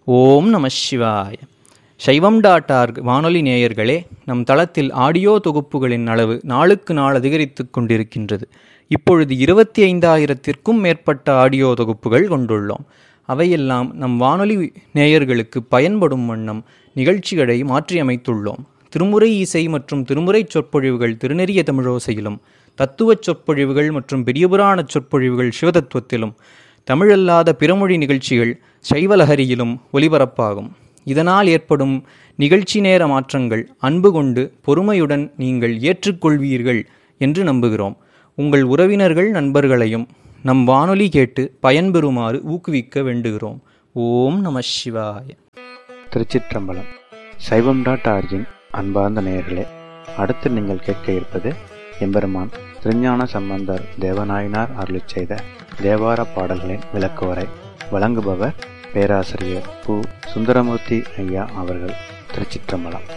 ஓம் நம சிவாய சைவம் டாட் ஆர்க் வானொலி நேயர்களே நம் தளத்தில் ஆடியோ தொகுப்புகளின் அளவு நாளுக்கு நாள் அதிகரித்து கொண்டிருக்கின்றது இப்பொழுது இருபத்தி ஐந்தாயிரத்திற்கும் மேற்பட்ட ஆடியோ தொகுப்புகள் கொண்டுள்ளோம் அவையெல்லாம் நம் வானொலி நேயர்களுக்கு பயன்படும் வண்ணம் நிகழ்ச்சிகளை மாற்றியமைத்துள்ளோம் திருமுறை இசை மற்றும் திருமுறை சொற்பொழிவுகள் திருநெறிய தமிழோசையிலும் தத்துவச் சொற்பொழிவுகள் மற்றும் பெரியபுராண சொற்பொழிவுகள் சிவதத்துவத்திலும் தமிழல்லாத பிறமொழி நிகழ்ச்சிகள் சைவலஹரியிலும் ஒலிபரப்பாகும் இதனால் ஏற்படும் நிகழ்ச்சி நேர மாற்றங்கள் அன்பு கொண்டு பொறுமையுடன் நீங்கள் ஏற்றுக்கொள்வீர்கள் என்று நம்புகிறோம் உங்கள் உறவினர்கள் நண்பர்களையும் நம் வானொலி கேட்டு பயன்பெறுமாறு ஊக்குவிக்க வேண்டுகிறோம் ஓம் நம சிவாய திருச்சிற்றம்பலம் சைவம் டாட் ஆர்ஜின் அன்பார்ந்த நேயர்களே அடுத்து நீங்கள் கேட்க இருப்பது எம்பெருமான் திருஞான சம்பந்தர் தேவநாயனார் அருளிச் செய்த தேவார பாடல்களின் விளக்குவரை வழங்குபவர் பேராசிரியர் பு சுந்தரமூர்த்தி ஐயா அவர்கள் திருச்சிற்றம்பலம்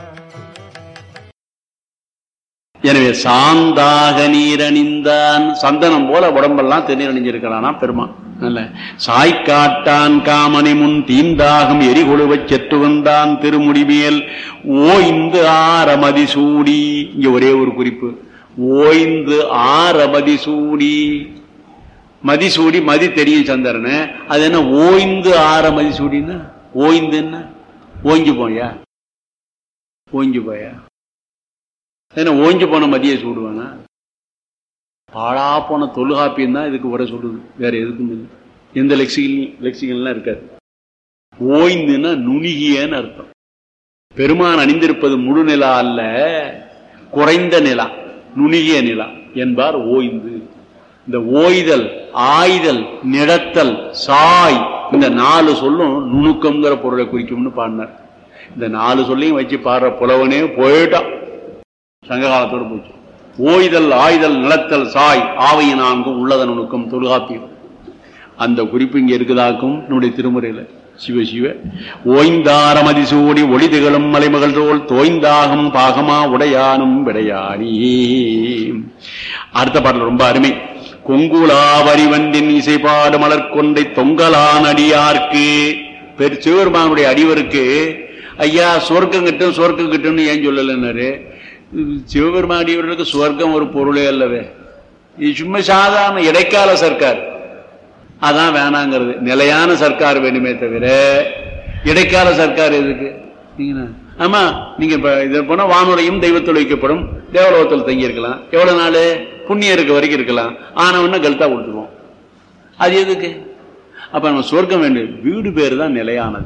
எனவே சாந்தாக நீரணிந்தான் சந்தனம் போல உடம்பெல்லாம் திருநீர் அணிஞ்சிருக்கிறானா பெருமான் நல்ல சாய்க்காட்டான் காமனை முன் தீந்தாகம் எரிகொழுவச் செத்து வந்தான் திருமுடிமேல் ஓய்ந்து ஆரமதி சூடி இங்க ஒரே ஒரு குறிப்பு ஓய்ந்து ஆரமதி சூடி மதிசூடி மதி தெரியும் சந்திரனு அது என்ன ஓய்ந்து ஆற மதிசூடின்னா ஓய்ந்து என்ன ஓய்ஞ்சு போயா ஓய்ஞ்சு போயா என்ன ஓய்ஞ்சு போன மதியை சூடுவானா பாழா போன தொல்காப்பியம் தான் இதுக்கு உரை சொல்லுது வேற எதுக்கும் இல்லை எந்த லெக்சிகல் லெக்சிகல்லாம் இருக்காது ஓய்ந்துன்னா நுணுகியன்னு அர்த்தம் பெருமான் அணிந்திருப்பது முழு நிலா அல்ல குறைந்த நிலா நுணுகிய நிலா என்பார் ஓய்ந்து இந்த ஓய்தல் ஆய்தல் நிழத்தல் சாய் இந்த நாலு சொல்லும் நுணுக்கம்ங்கிற பொருளை குறிக்கும்னு பாடினார் இந்த நாலு சொல்லையும் வச்சு பாடுற புலவனே போயிட்டான் சங்க காலத்தோடு போச்சு ஓய்தல் ஆய்தல் நிலத்தல் சாய் ஆவை நான்கும் உள்ளத நுணுக்கம் தொல்காப்பியம் அந்த குறிப்பு இங்க இருக்குதாக்கும் நம்முடைய திருமுறையில சிவ சிவ ஓய்ந்தாரமதி சூடி ஒளி திகழும் மலைமகள் தோல் தோய்ந்தாகும் பாகமா உடையானும் விடையானி அடுத்த பாடல் ரொம்ப அருமை கொங்குலாவரிவண்டின் இசைப்பாடு மலர்கொண்டை தொங்கலான் அடியார்க்கு பெரு சிவபெருமானுடைய அடிவருக்கு ஐயா சுவர்க்கம் கிட்டும் சுவர்க்கம் கிட்டும்னு ஏன் சொல்லலைன்னாரு சிவபெருமான் அடிவர்களுக்கு சுவர்க்கம் ஒரு பொருளே அல்லவே இது சும்மா சாதாரண இடைக்கால சர்க்கார் அதான் வேணாங்கிறது நிலையான சர்க்கார் வேணுமே தவிர இடைக்கால சர்க்கார் எதுக்கு நீங்க ஆமா நீங்க இப்ப இது போனா வானுரையும் தெய்வத்தில் வைக்கப்படும் தேவலோகத்தில் தங்கி இருக்கலாம் எவ்வளவு நாள் புண்ணியம் இருக்க வரைக்கும் இருக்கலாம் ஆனவன கல்தா கொடுத்துருவோம் அது எதுக்கு அப்ப நம்ம சொர்க்கம் வேண்டும் வீடு பேர் தான் நிலையானது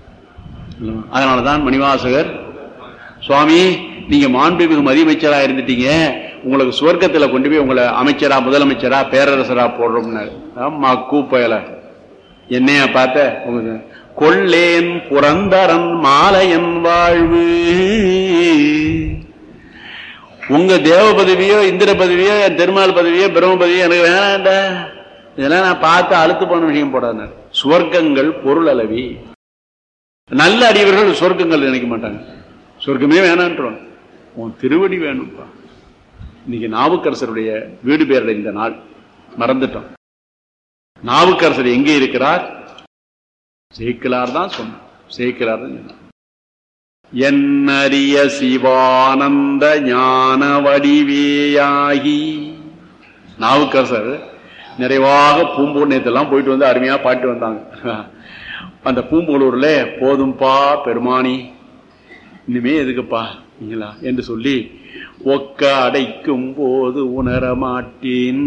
அதனாலதான் மணிவாசகர் சுவாமி நீங்க மாண்புமிகு மதியமைச்சரா இருந்துட்டீங்க உங்களுக்கு சுவர்க்கத்துல கொண்டு போய் உங்களை அமைச்சரா முதலமைச்சரா பேரரசரா போடுறோம்னாரு ஆமா கூப்பயல என்னையா பார்த்த கொள்ளேன் புரந்தரன் மாலையன் வாழ்வு உங்க தேவ பதவியோ இந்திர பதவியோ திருமால் பதவியோ பிரம்ம பதவியோ எனக்கு வேணாண்டா இதெல்லாம் நான் பார்த்து அழுத்து போன விஷயம் போடாது சுவர்க்கங்கள் பொருள் அளவி நல்ல அடிவர்கள் சொர்க்கங்கள் நினைக்க மாட்டாங்க சொர்க்கமே வேணான்றோம் உன் திருவடி வேணும்ப்பா இன்னைக்கு நாவுக்கரசருடைய வீடு பேருடைய இந்த நாள் மறந்துட்டோம் நாவுக்கரசர் எங்கே இருக்கிறார் சேக்கிலார் தான் சொன்னார் சேக்கிலார் தான் சொன்னார் என்னறிய சிவானந்த ஞான வடிவேயாகி நாவுக்கரசர் நிறைவாக பூம்பூர்ணயத்தெல்லாம் போயிட்டு வந்து அருமையா பாட்டு வந்தாங்க அந்த பூம்புகளூர்ல போதும்பா பெருமானி இனிமே எதுக்குப்பா நீங்களா என்று சொல்லி ஒக்க அடைக்கும் போது உணர மாட்டேன்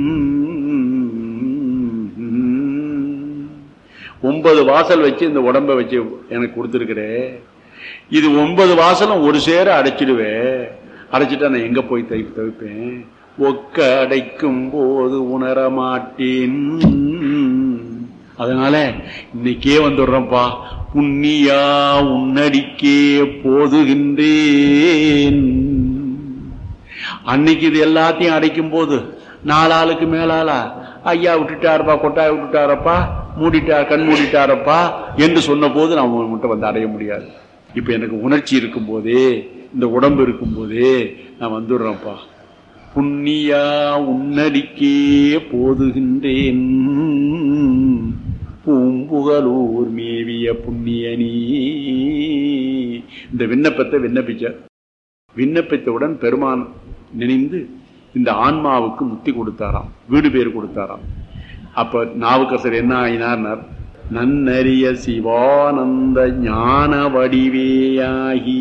ஒன்பது வாசல் வச்சு இந்த உடம்ப வச்சு எனக்கு கொடுத்துருக்கிறே இது ஒன்பது வாசலும் ஒரு சேர அடைச்சிடுவே அடைச்சிட்டா நான் எங்க போய் தை தவிப்பேன் ஒக்க அடைக்கும் போது உணர மாட்டேன் அதனால இன்னைக்கே வந்துடுறோம்ப்பா புண்ணியா உன்னடிக்கே போதுகின்றேன் அன்னைக்கு இது எல்லாத்தையும் அடைக்கும் போது நாலாளுக்கு மேலாளா ஐயா விட்டுட்டாருப்பா கொட்டாய் விட்டுட்டாரப்பா மூடிட்டார் கண் மூடிட்டாரப்பா என்று சொன்ன போது நான் உங்கள்கிட்ட வந்து அடைய முடியாது இப்ப எனக்கு உணர்ச்சி இருக்கும் போதே இந்த உடம்பு இருக்கும் போதே நான் வந்துடுறேன்ப்பா புண்ணியா உன்னடிக்கே போதுகின்றேன் பூம்புகலூர் மேவிய புண்ணியனி இந்த விண்ணப்பத்தை விண்ணப்பிச்சார் விண்ணப்பித்தவுடன் பெருமான் நினைந்து இந்த ஆன்மாவுக்கு முத்தி கொடுத்தாராம் வீடு பேர் கொடுத்தாராம் அப்ப நாவுக்கரசர் என்ன ஆயினார்னார் நன்னறிய சிவானந்த ஞான வடிவேயாகி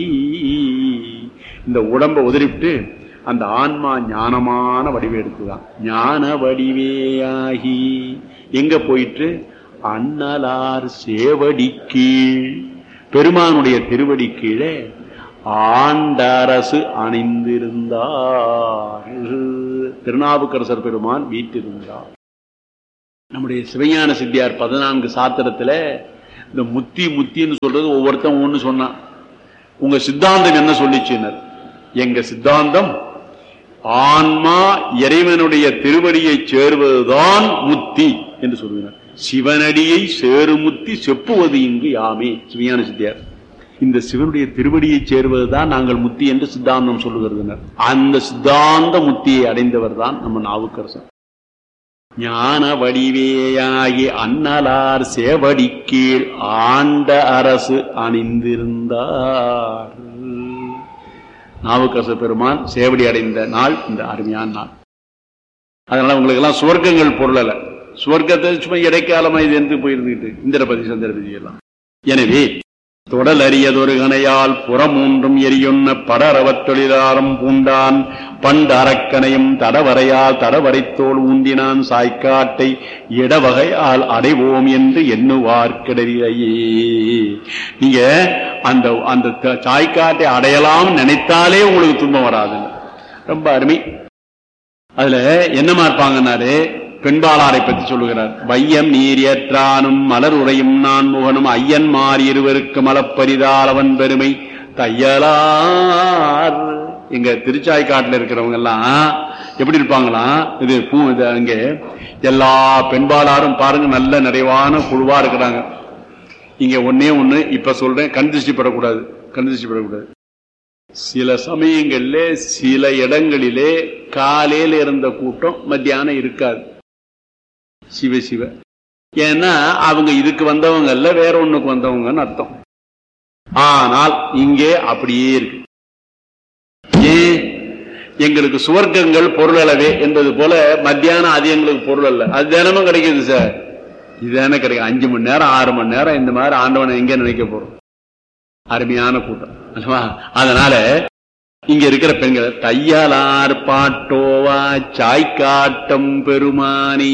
இந்த உடம்ப உதறிவிட்டு அந்த ஆன்மா ஞானமான வடிவை எடுத்துதான் ஞான வடிவேயாகி எங்க போயிட்டு அண்ணலார் சேவடி கீழ் பெருமானுடைய திருவடி கீழே ஆண்டரசு அணிந்திருந்தார் திருநாவுக்கரசர் பெருமான் வீட்டிருந்தார் நம்முடைய சிவஞான சித்தியார் பதினான்கு சாத்திரத்துல இந்த முத்தி முத்தின்னு சொல்றது ஒவ்வொருத்தன் ஒண்ணு சொன்னான் உங்க சித்தாந்தம் என்ன சொல்லிச்சுனர் எங்க சித்தாந்தம் ஆன்மா இறைவனுடைய திருவடியை சேருவதுதான் முத்தி என்று சொல்லுகிறார் சிவனடியை சேருமுத்தி செப்புவது இங்கு யாமே சிவஞான சித்தியார் இந்த சிவனுடைய திருவடியை சேருவதுதான் நாங்கள் முத்தி என்று சித்தாந்தம் சொல்லுகிறதுனர் அந்த சித்தாந்த முத்தியை அடைந்தவர் தான் நம்ம நாவுக்கரசன் ஞான வடிவேயாகி அன்னலார் சேவடி கீழ் ஆண்ட அரசு அணிந்திருந்தார் நாவுக்கரசு பெருமான் சேவடி அடைந்த நாள் இந்த அருமையான நாள் அதனால உங்களுக்கு எல்லாம் சுவர்க்கங்கள் பொருளல சுவர்க்கத்தை சும்மா இடைக்காலமா இது என்று போயிருந்துகிட்டு இந்திரபதி சந்திரபதி எல்லாம் எனவே தொடல் அறியதொரு கணையால் புறமூன்றும் எரியுண்ண படரவத் தொழிலாரம் பூண்டான் பண்டு அரக்கனையும் தடவரையால் தடவரைத்தோல் ஊந்தினான் சாய்க்காட்டை இடவகையால் அடைவோம் என்று எண்ணுவார் கிடையிலேயே நீங்க அந்த அந்த த- சாய்க்காட்டை அடையலாம் நினைத்தாலே உங்களுக்கு துன்பம் வராது ரொம்ப அருமை அதுல என்னமா இருப்பாங்கன்னாரு பெண்பாளாரை பற்றி சொல்லுகிறார் வையம் நீர் ஏற்றானும் மலர் உரையும் நான் முகனும் ஐயன் மாறி இருவருக்கு மலப்பரிதால் அவன் பெருமை தையலார் எங்க திருச்சாய்க்காட்டுல இருக்கிறவங்க எல்லாம் எப்படி இருப்பாங்களாம் இது பூ இது அங்க எல்லா பெண்பாளாரும் பாருங்க நல்ல நிறைவான குழுவா இருக்கிறாங்க இங்க ஒன்னே ஒண்ணு இப்ப சொல்றேன் கண் திருஷ்டி படக்கூடாது கண் திருஷ்டி படக்கூடாது சில சமயங்கள்ல சில இடங்களிலே காலையில இருந்த கூட்டம் மத்தியானம் இருக்காது சிவ சிவ ஏன்னா அவங்க இதுக்கு வந்தவங்க இல்ல வேற ஒண்ணுக்கு வந்தவங்கன்னு அர்த்தம் ஆனால் இங்கே அப்படியே இருக்கு ஏன் எங்களுக்கு சுவர்க்கங்கள் பொருள் அளவே என்பது போல மத்தியானம் அது எங்களுக்கு பொருள் அல்ல அது தினமும் கிடைக்குது சார் இது தானே கிடைக்கும் அஞ்சு மணி நேரம் ஆறு மணி நேரம் இந்த மாதிரி ஆண்டவனை எங்க நினைக்க போறோம் அருமையான கூட்டம் அல்லவா அதனால இங்க இருக்கிற பெண்கள் தையலார் பாட்டோவா சாய்க்காட்டம் பெருமானி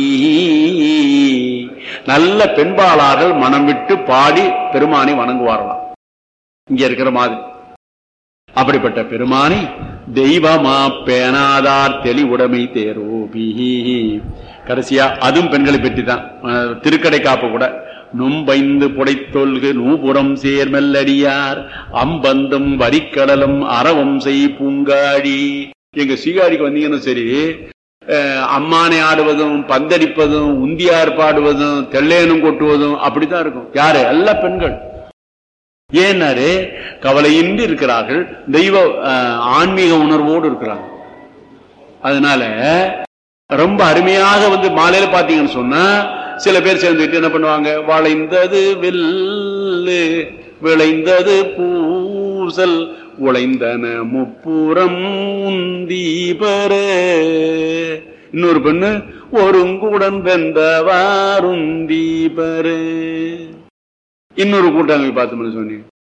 நல்ல பெண்பாளார்கள் மனம் விட்டு பாடி பெருமானை வணங்குவார்களாம் இங்க இருக்கிற மாதிரி அப்படிப்பட்ட பெருமானை தெய்வமா பேணாதார் தெளிவுடைமை தேரோபி கடைசியா அதுவும் பெண்களை பற்றி தான் அஹ், திருக்கடை காப்பு கூட நும்பைந்து புடைத்தொல்கு நூபுறம் சேர்மெல்லடியார் அம்பந்தும் வரிக்கடலும் அறவம் செய் பூங்காடி எங்க சீகாடிக்கு வந்தீங்கன்னா சரி அஹ், அம்மானை ஆடுவதும் பந்தடிப்பதும் உந்தியார் பாடுவதும் தெல்லேனும் கொட்டுவதும் அப்படித்தான் இருக்கும் யாரு எல்லா பெண்கள் ஏன்னாரு கவலையின்றி இருக்கிறார்கள் தெய்வ அஹ், ஆன்மீக உணர்வோடு இருக்கிறாங்க அதனால ரொம்ப அருமையாக வந்து மாலையில பாத்தீங்கன்னு சொன்னா சில பேர் சேர்ந்துட்டு என்ன பண்ணுவாங்க வளைந்தது வில்லு விளைந்தது பூசல் உழைந்தன முப்புறம் உந்தி பெற இன்னொரு பெண்ணு ஒருங்குடன் வெந்தவாருந்தி பெற இன்னொரு கூட்டாங்க பார்த்தோம்னு சொன்னீங்க